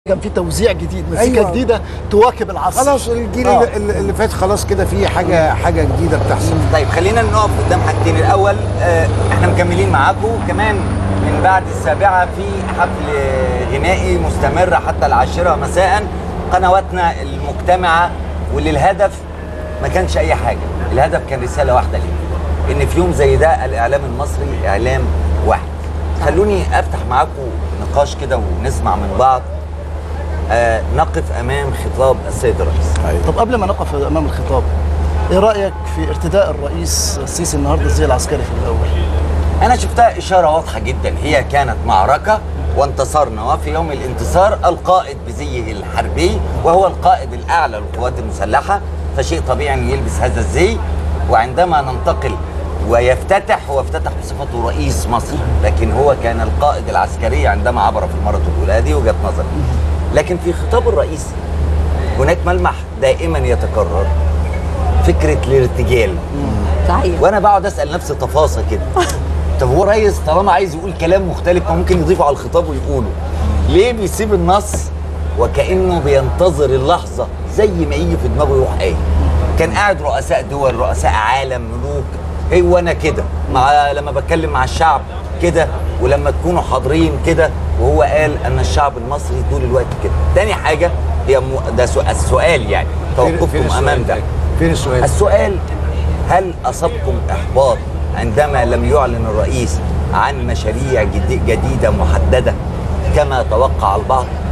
كان في توزيع جديد مزيكا أيوة. أيوة. جديده تواكب العصر خلاص الجيل آه. اللي, اللي فات خلاص كده في حاجه حاجه جديده بتحصل طيب خلينا نقف قدام حاجتين الاول آه، احنا مكملين معاكم كمان من بعد السابعه في حفل غنائي مستمر حتى العاشره مساء قنواتنا المجتمعه واللي الهدف ما كانش اي حاجه الهدف كان رساله واحده ليه ان في يوم زي ده الاعلام المصري اعلام واحد خلوني افتح معاكم نقاش كده ونسمع من بعض آه نقف امام خطاب السيد الرئيس طب قبل ما نقف امام الخطاب ايه رايك في ارتداء الرئيس السيسي النهارده الزي العسكري في الاول أنا شفتها إشارة واضحة جدا هي كانت معركة وانتصرنا وفي يوم الانتصار القائد بزيه الحربي وهو القائد الأعلى للقوات المسلحة فشيء طبيعي أن يلبس هذا الزي وعندما ننتقل ويفتتح هو افتتح بصفته رئيس مصر لكن هو كان القائد العسكري عندما عبر في المرة الأولى هذه وجهة نظري لكن في خطاب الرئيس هناك ملمح دائما يتكرر فكرة الارتجال صحيح وانا بقعد اسال نفسي تفاصيل كده طب هو رئيس طالما عايز يقول كلام مختلف ما ممكن يضيفه على الخطاب ويقوله ليه بيسيب النص وكانه بينتظر اللحظه زي ما يجي في دماغه يروح قايل كان قاعد رؤساء دول رؤساء عالم ملوك هو انا كده مع لما بتكلم مع الشعب كده ولما تكونوا حاضرين كده وهو قال ان الشعب المصري طول الوقت كده تاني حاجه هي م... ده سؤال السؤال يعني توقفكم امام ده فين السؤال السؤال هل أصابكم إحباط عندما لم يعلن الرئيس عن مشاريع جدي- جديدة محددة كما توقع البعض